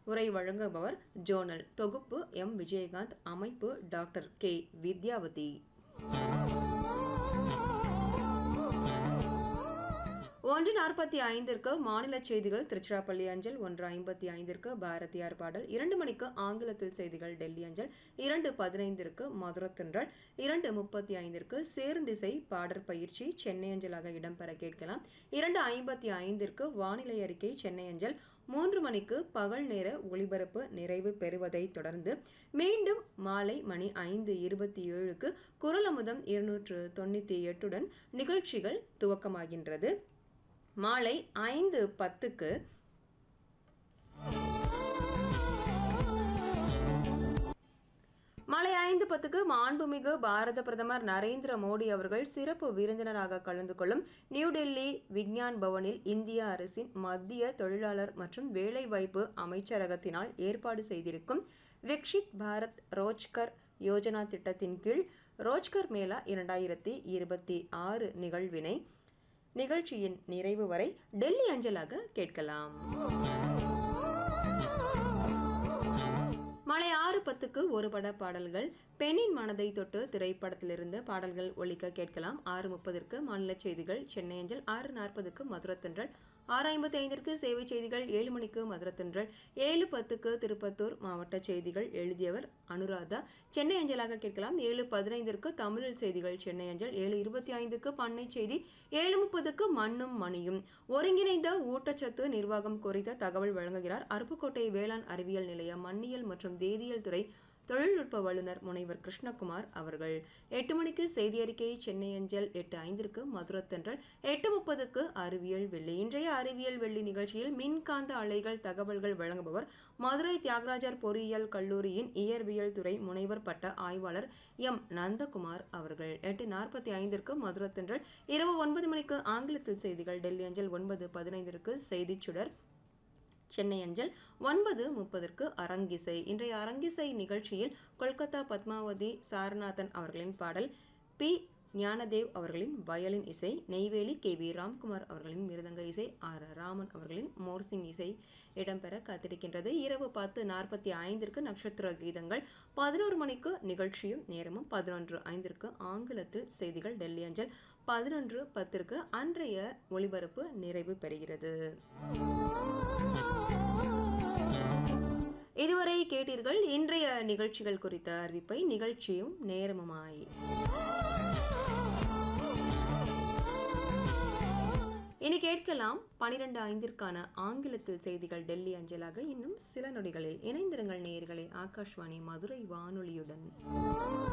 உரை வழங்குபவர் ஜோனல் தொகுப்பு எம் விஜயகாந்த் அமைப்பு டாக்டர் கே வித்யாவதி ஒன்று நாற்பத்தி ஐந்திற்கு மாநில செய்திகள் திருச்சிராப்பள்ளி அஞ்சல் ஒன்று ஐம்பத்தி ஐந்திற்கு பாரதியார் பாடல் இரண்டு மணிக்கு ஆங்கிலத்தில் செய்திகள் டெல்லி அஞ்சல் இரண்டு பதினைந்திற்கு மதுரத்தின்றல் இரண்டு முப்பத்தி ஐந்திற்கு சேர்ந்திசை பாடற் பயிற்சி சென்னை அஞ்சலாக இடம்பெற கேட்கலாம் இரண்டு ஐம்பத்தி ஐந்திற்கு வானிலை அறிக்கை சென்னை அஞ்சல் மூன்று மணிக்கு பகல் நேர ஒளிபரப்பு நிறைவு பெறுவதை தொடர்ந்து மீண்டும் மாலை மணி ஐந்து இருபத்தி ஏழுக்கு குரல் அமுதம் இருநூற்று தொண்ணூற்றி எட்டுடன் நிகழ்ச்சிகள் துவக்கமாகின்றது மாலை ஐந்து பத்துக்கு மாலை ஐந்து பத்துக்கு மாண்புமிகு பாரத பிரதமர் நரேந்திர மோடி அவர்கள் சிறப்பு விருந்தினராக கலந்து கொள்ளும் நியூ டெல்லி விக்ஞான் பவனில் இந்திய அரசின் மத்திய தொழிலாளர் மற்றும் வேலைவாய்ப்பு அமைச்சரகத்தினால் ஏற்பாடு செய்திருக்கும் விக்ஷித் பாரத் ரோஜ்கர் யோஜனா திட்டத்தின் கீழ் ரோஜ்கர் மேளா இரண்டாயிரத்தி இருபத்தி ஆறு நிகழ்வினை நிகழ்ச்சியின் நிறைவு வரை டெல்லி அஞ்சலாக கேட்கலாம் மாலை ஆறு பத்துக்கு ஒரு பட பாடல்கள் பெண்ணின் மனதை தொட்டு திரைப்படத்திலிருந்து பாடல்கள் ஒலிக்க கேட்கலாம் ஆறு முப்பதற்கு மாநில செய்திகள் சென்னை அஞ்சல் ஆறு நாற்பதுக்கு மதுரத்தன்றல் ஆறு ஐம்பத்தி ஐந்திற்கு சேவை செய்திகள் ஏழு மணிக்கு மதுரத்தன்றல் ஏழு பத்துக்கு திருப்பத்தூர் மாவட்ட செய்திகள் எழுதியவர் அனுராதா சென்னை அஞ்சலாக கேட்கலாம் ஏழு பதினைந்திற்கு தமிழில் செய்திகள் சென்னை அஞ்சல் ஏழு இருபத்தி ஐந்துக்கு பண்ணை செய்தி ஏழு முப்பதுக்கு மண்ணும் மணியும் ஒருங்கிணைந்த ஊட்டச்சத்து நிர்வாகம் குறித்த தகவல் வழங்குகிறார் அருப்புக்கோட்டை வேளாண் அறிவியல் நிலைய மண்ணியல் மற்றும் வேதியியல் துறை தொழில்நுட்ப வல்லுநர் முனைவர் கிருஷ்ணகுமார் அவர்கள் எட்டு மணிக்கு செய்தி அறிக்கை சென்னை அஞ்சல் எட்டு ஐந்திற்கு மதுரத்தன்றல் எட்டு முப்பதுக்கு அறிவியல் வெள்ளி இன்றைய அறிவியல் வெள்ளி நிகழ்ச்சியில் மின்காந்த அலைகள் தகவல்கள் வழங்குபவர் மதுரை தியாகராஜர் பொறியியல் கல்லூரியின் இயற்பியல் துறை முனைவர் பட்ட ஆய்வாளர் எம் நந்தகுமார் அவர்கள் எட்டு நாற்பத்தி ஐந்திற்கு மதுரத்தன்றல் இரவு ஒன்பது மணிக்கு ஆங்கிலத்தில் செய்திகள் டெல்லி அஞ்சல் ஒன்பது பதினைந்திற்கு செய்திச் சுடர் சென்னை அஞ்சல் ஒன்பது முப்பதற்கு அரங்கிசை இன்றைய அரங்கிசை நிகழ்ச்சியில் கொல்கத்தா பத்மாவதி சாரநாதன் அவர்களின் பாடல் பி ஞானதேவ் அவர்களின் வயலின் இசை நெய்வேலி கே வி ராம்குமார் அவர்களின் மிருதங்க இசை ஆர் ராமன் அவர்களின் மோர்சிங் இசை இடம்பெற காத்திருக்கின்றது இரவு பத்து நாற்பத்தி ஐந்திற்கு நட்சத்திர கீதங்கள் பதினோரு மணிக்கு நிகழ்ச்சியும் நேரமும் பதினொன்று ஐந்திற்கு ஆங்கிலத்தில் செய்திகள் டெல்லி அஞ்சல் பதினொன்று பத்திற்கு அன்றைய ஒளிபரப்பு நிறைவு பெறுகிறது இதுவரை கேட்டீர்கள் இன்றைய நிகழ்ச்சிகள் குறித்த அறிவிப்பை நிகழ்ச்சியும் நேரமுமாய் இனி கேட்கலாம் பனிரெண்டு ஐந்திற்கான ஆங்கிலத்தில் செய்திகள் டெல்லி அஞ்சலாக இன்னும் சில நொடிகளில் இணைந்திருங்கள் நேயர்களே ஆகாஷ்வாணி மதுரை வானொலியுடன்